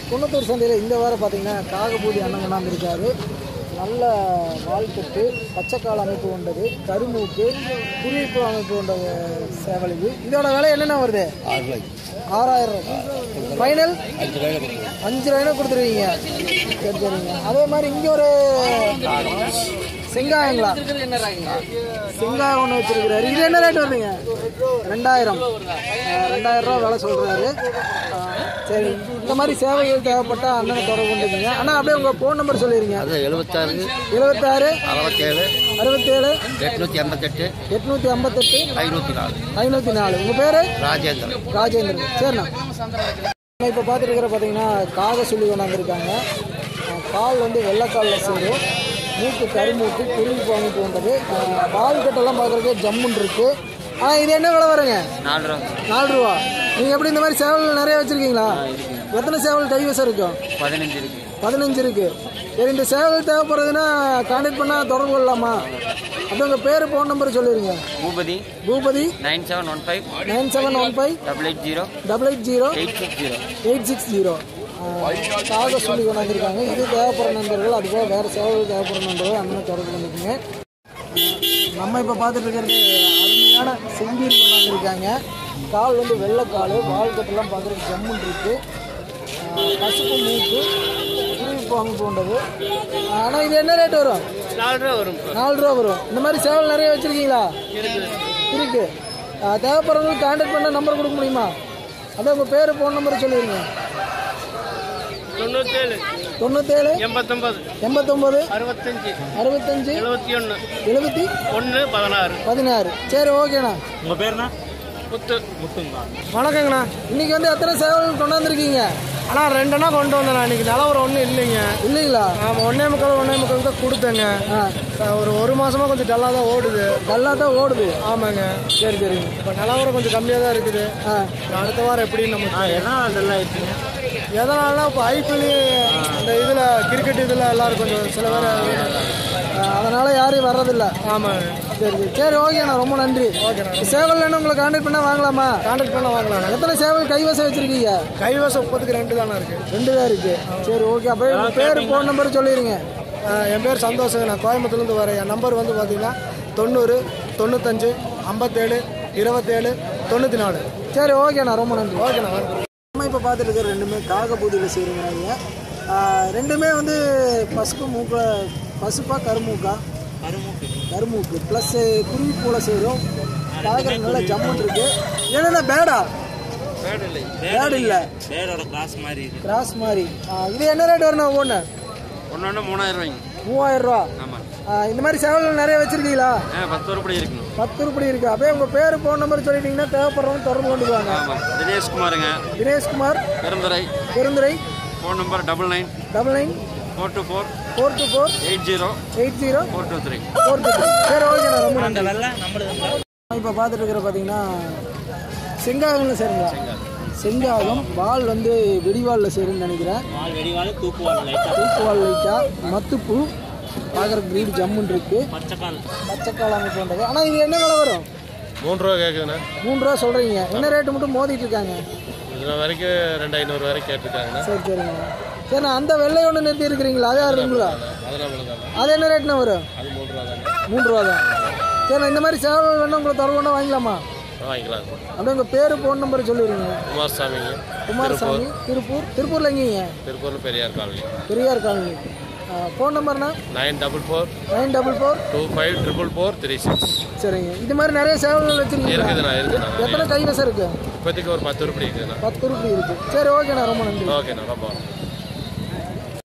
குன்னத்தூர் சந்தையில் இந்த வாரம் பார்த்தீங்கன்னா காகபூதி அண்ணன் கொண்டாந்துருக்காரு நல்ல வால்கட்டு பச்சைக்கால் அமைப்பு கொண்டது கருமூக்கு குருவிப்பு அமைப்பு கொண்ட சேவல் இது இதோட விலை என்னென்ன வருது ஆறாயிரம் ஃபைனல் அஞ்சு ரூபாய்னா கொடுத்துருவீங்க சரி சரிங்க அதே மாதிரி இங்கே ஒரு செங்காயங்களா செங்காயம் ஒன்று வச்சிருக்கிறாரு இது என்ன ரேட் வருதுங்க ரெண்டாயிரம் அஹ் ரெண்டாயிரம் ரூபா விலை சொல்கிறாரு சரி இந்த மாதிரி சேவைகள் தேவைப்பட்டா அண்ணனை தொடர்பு கொண்டுக்குங்க அண்ணா அப்படியே உங்கள் ஃபோன் நம்பர் சொல்லிடுங்க அது எழுபத்தாறு எழுபத்தாறு அறுபத்தேழு அறுபத்தேழு எட்நூற்றி எண்பத்தெட்டு எட்நூற்றி ஐம்பத்தெட்டு ஐநூற்றி நாலு ஐநூற்றி நாலு உங்கள் பேர் ராஜேந்திரன் ராஜேந்திரன் சரிண்ணா இப்போ பார்த்துட்டு இருக்கிற பார்த்தீங்கன்னா காக சொல்லி கொண்டாந்துருக்காங்க அஹ் கால் வந்து வெள்ளைக்காலில் சேரும் மூக்கு கருமூக்கு குருவி அமைப்பு கொண்டது அஹ் பால் கட்டெல்லாம் பார்க்குறதுக்கு ஜம்முன் இருக்கு ஆனால் இது என்ன விலை வருங்க நாலு ரூபா நாலு ரூபா நீங்கள் எப்படி இந்த மாதிரி சேவல் நிறைய வச்சுருக்கீங்களா எத்தனை சேவல் கைவசம் இருக்கும் பதினஞ்சு இருக்கு பதினஞ்சு இருக்கு சரி இந்த சேவல் தேவைப்படுறதுன்னா கான்டாக்ட் பண்ணால் தொடர்பு கொள்ளலாமா அப்போ உங்கள் பேர் ஃபோன் நம்பர் சொல்லிடுங்க Bhupathi Bhupathi nine seven one five nine seven one five double eight zero double eight zero eight six zero eight six zero காக சொல்லி கொண்டாந்துருக்காங்க இது தேவைப்படுற நண்பர்கள் அதுபோல் வேறு சேவல் தேவைப்படுற நண்பர்கள் அண்ணன் தொடர்பு பண்ணிக்கோங்க நம்ம இப்போ பார்த்துட்டு இருக்கிறது அருமையான செங்கீரி கொண்டாந்துருக்காங்க கால் வந்து வெள்ளைக்கால் வால் கட்டெல்லாம் பார்க்குறதுக்கு ஜம்முன் இருக்கு ஆஹ் பசுப்பு மூக்கு குருவிப்பு அமைப்பு கொண்டது ஆனால் இது என்ன ரேட் வரும் நாலு ரூபா வரும் நாலு ரூபா வரும் இந்த மாதிரி சேவல் நிறைய வச்சுருக்கீங்களா இருக்கு ஆஹ் தேவைப்படுறவங்களுக்கு கான்டாக்ட் பண்ண நம்பர் கொடுக்க முடியுமா அதான் உங்கள் பேர் ஃபோன் நம்பர் சொல்லிடுங்க தொண்ணூத்தேழு தொண்ணூத்தேழு எண்பத்தொம்பது எண்பத்தொம்பது அறுபத்தஞ்சு அறுபத்தஞ்சு எழுபத்தி ஒன்று எழுபத்தி ஒன்று பதினாறு பதினாறு சரி ஓகேண்ணா உங்கள் பேர்னா முத்து முத்துங்களா வணக்கங்கண்ணா இன்னைக்கு வந்து எத்தனை சேவல் கொண்டாந்துருக்கீங்க ஆனால் ரெண்டுனா கொண்டு வந்தேன் இன்னைக்கு நிலவரம் ஒன்றும் இல்லைங்க இல்லைங்களா ஆமாம் ஒன்றே முக்கால் ஒன்றே முக்கால் தான் கொடுத்தேங்க ஆ ஒரு ஒரு மாசமா கொஞ்சம் டல்லாக தான் ஓடுது நல்லா தான் ஓடுது ஆமாங்க சரி சரிங்க இப்போ நிலவரம் கொஞ்சம் கம்மியாக தான் இருக்குது ஆ அடுத்த வாரம் எப்படின்னு நம்ம என்ன நல்லா இருக்குங்க எதனாலனா இப்போ ஐபிஎல் இந்த இதில் கிரிக்கெட் இதில் எல்லாரும் கொஞ்சம் சில பேர் ஆஹ் அதனால யாரும் வர்றதில்ல ஆமாங்க சரி சரி சரி ஓகேண்ணா ரொம்ப நன்றி ஓகேண்ணா சேவல் வேணும் உங்களை கான்டாக்ட் பண்ணால் வாங்கலாமா கான்டாக்ட் பண்ண வாங்கலாம் எத்தனை சேவல் கைவசம் வச்சிருக்கீங்க கைவசம் முப்பத்துக்கு ரெண்டு தானே இருக்குது ரெண்டு தான் இருக்கு சரி ஓகே அப்போ உங்க பேர் ஃபோன் நம்பர் சொல்லிடுங்க என் பேர் சந்தோஷ் நான் கோயம்புத்தூர்லேருந்து வரேன் என் நம்பர் வந்து பார்த்தீங்கன்னா தொண்ணூறு தொண்ணூத்தஞ்சு ஐம்பத்தேழு இருபத்தேழு தொண்ணூற்றி நாலு சரி ஓகேண்ணா ரொம்ப நன்றி ஓகேண்ணா வாங்க நம்ம இப்போ பார்த்துட்டு இருக்கிற ரெண்டுமே காகபூதியில் செய்கிறீங்க ரெண்டுமே வந்து பசுப்பு மூக்க பசுப்பா கருமூக்கா கருமூக்கு கருமூக்கு ப்ளஸ் குருவி போல சேரும் பார்க்குறது நல்லா ஜம்முன் இருக்கு என்னென்ன பேடா பேடு இல்லை பேடு இல்லை பேடோட கிளாஸ் மாதிரி இது கிராஸ் மாதிரி ஆ, இது என்ன ரேட் வரணும் ஒவ்வொன்று ஒன்று ஒன்று மூணாயிரம் ரூபாய்ங்க மூவாயிரம் ரூபா ஆமாம் ஆ, இந்த மாதிரி சேவல் நிறைய வச்சிருக்கீங்களா ஆ பத்து ரூபாய் இருக்கணும் பத்து ரூபாய் இருக்கு அப்படியே உங்கள் பேர் ஃபோன் நம்பர் சொல்லிட்டீங்கன்னா தேவைப்படுறவங்க தொடர்பு கொண்டுக்குவாங்க ஆமாம் தினேஷ்குமாருங்க Dineshkumar Perundurai Perundurai phone number double nine double nine four two four four two four eight zero eight zero four two three four two சரி ஓகேண்ணா ரொம்ப நன்றி வெள்ளை நம்மளுதுங்களா இப்போ பார்த்துட்டு இருக்கிற பார்த்தீங்கன்னா செங்காகம்ல சேருங்களா செங்காகம் வால் வந்து வெடிவாலில் சேருன்னு நினைக்கிறேன் நாலு வெடிவாள் தூக்குவாள் லைட்டாக தூக்குவால் லைட்டா மத்துப்பூ பார்க்குற கிரீடு ஜம்முன் இருக்கு பச்சைக்கால் பச்சைக்கால் அமைப்பு கொண்டது ஆனால் இது என்ன விலை வரும் மூணு ரூபா கேட்குதுண்ணா மூணு ரூபா சொல்கிறீங்க என்ன ரேட்டு மட்டும் மோதிட்டு இருக்காங்க இதில் வரைக்கும் ரெண்டு ஐநூறு வரைக்கும் கேட்டிருக்காங்கண்ணா சரி சரிங்க சரிண்ணா அந்த வெள்ளை ஒன்று நிறுத்தி இருக்கிறீங்களா அது இருக்குங்களா அதெல்லாம் விழுந்தாங்க அது என்ன ரேட்னா வரும் அது மூணு ரூபா தானே மூணு ரூபா தான் சரிண்ணா இந்த மாதிரி சேவல் வேணும் உங்களை தொடர்பு வாங்கிக்கலாமா வாங்கிக்கலாம் அப்படியே உங்கள் பேர் ஃபோன் நம்பர் சொல்லிடுங்க குமாரசாமிங்க குமாரசாமி திருப்பூர் திருப்பூர்ல எங்கேங்க Tiruppur Periyar colony Periyar colony phone நம்பர்னா nine double four nine double four two five triple four three six சரிங்க இது மாதிரி நிறைய சேவல்கள் வச்சிருக்கீங்க இருக்குதுண்ணா இருக்குண்ணா எத்தனை கைவசம் இருக்கு இப்போதைக்கு ஒரு பத்து ரூபாய் இருக்குதுண்ணா பத்து ரூபாய் இருக்கு சரி ஓகேண்ணா ரொம்ப நன்றி ஓகேண்ணா ரொம்ப